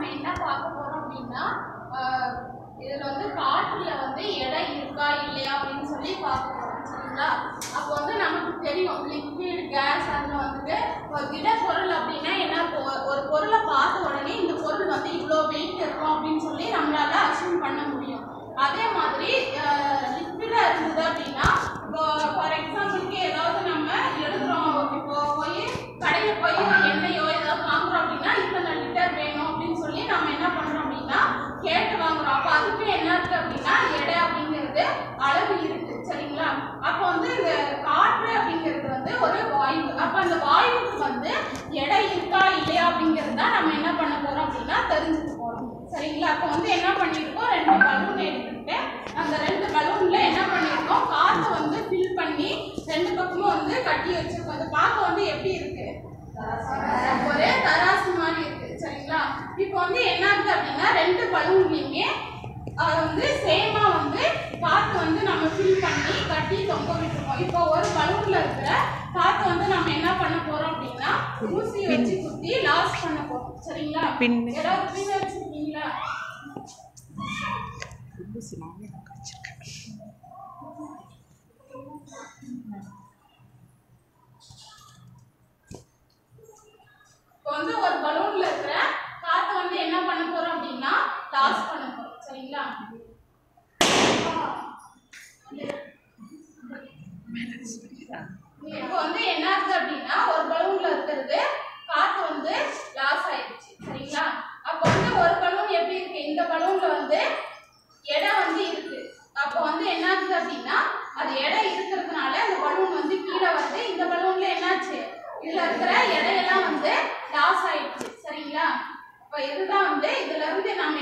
நம்ம என்ன பார்க்க போறோம் அப்படின்னா ஆஹ், இதுல வந்து காற்றுல வந்து எடை இருக்கா இல்லையா அப்படின்னு சொல்லி பார்க்க போறோம் சரிங்களா அப்போ வந்து நமக்கு தெரியும் லிக்விட் கேஸ் அதில் வந்துட்டு ஒரு திடப்பொருள் அப்படின்னா என்ன இப்போ ஒரு பொருளை பார்த்த உடனே இந்த பொருள் வந்து இவ்வளோ வெயிட் இருக்கும் அப்படின்னு சொல்லி நம்மளால அசூம் பண்ண முடியும் அதே மாதிரி லிக்விடாக இருந்தது அப்படின்னா இப்போ ஃபார் எக்ஸாம்பிளுக்கு ஏதாவது நம்ம எழுதுறோம் இப்போ போய் கடையில் போய் எண்ணெயோ ஏதாவது வாங்குறோம் அப்படின்னா இத்தனை லிட்டர் வேணும் அப்படின்னு சொல்லி நம்ம என்ன பண்ணுறோம் அப்படின்னா கேட்டு வாங்குறோம் அப்போ அதுக்கு என்ன இருக்கு அப்படின்னா எடை அப்படிங்கிறது அளவு இருக்கு சரிங்களா அப்போ வந்து இந்த காற்று அப்படிங்கிறது வந்து ஒரு வாயு அப்போ அந்த வாயுவுக்கு வந்து எடை இருக்கா இல்லையா அப்படிங்கிறது தான் நம்ம என்ன பண்ண போறோம் அப்படின்னா தெரிஞ்சுக்க போறோம் சரிங்களா அப்போ வந்து என்ன பண்ணியிருக்கோம் ரெண்டு பலூன் எடுத்துக்கிட்டு அந்த ரெண்டு பலூன்ல என்ன பண்ணியிருக்கோம் காற்றை வந்து ஃபில் பண்ணி ரெண்டு பக்கமும் வந்து கட்டி வச்சிருக்கோம் அந்த பார்க்க வந்து எப்படி இருக்கு ஒரே தராசு மாதிரி இருக்கு சரிங்களா இப்போ வந்து என்ன ஆகுது அப்படின்னா ரெண்டு பலூன்லயுமே அது வந்து சேமா வந்து காத்து வந்து நம்ம ஃபில் பண்ணி கட்டி தொங்க விட்டுருக்கோம் இப்போ ஒரு பலூன்ல இருக்கிற காத்து வந்து நம்ம என்ன பண்ண போறோம் அப்படின்னா ஊசி வச்சு குத்தி லாஸ் பண்ண போறோம் சரிங்களா பின். ஏதாவது பின் வச்சிருக்கீங்களா ஊசி நானே அங்க வச்சிருக்கேன் இப்போ வந்து ஒரு பலூன்ல இருக்கிற காத்தை வந்து என்ன பண்ண போறோம் அப்படின்னா லாஸ் பண்ண போறோம் சரிங்களா இப்போ வந்து என்ன ஆகுது அப்படின்னா ஒரு பலூன்ல இருக்கிறது காத்து வந்து லாஸ் ஆயிடுச்சு சரிங்களா அப்போ வந்து ஒரு பலூன் எப்படி இருக்கு இந்த பலூன்ல வந்து எடை வந்து இருக்கு அப்போ வந்து என்ன ஆகுது அப்படின்னா அது எடை இருக்கிறதுனால அந்த பலூன் வந்து கீழே வந்து இந்த பலூன்ல என்னாச்சு இதுல இருக்கிற எடையெல்லாம் வந்து லாஸ் ஆயிடுச்சு சரிங்களா இப்போ இதுதான் வந்து இதுல இருந்து நம்ம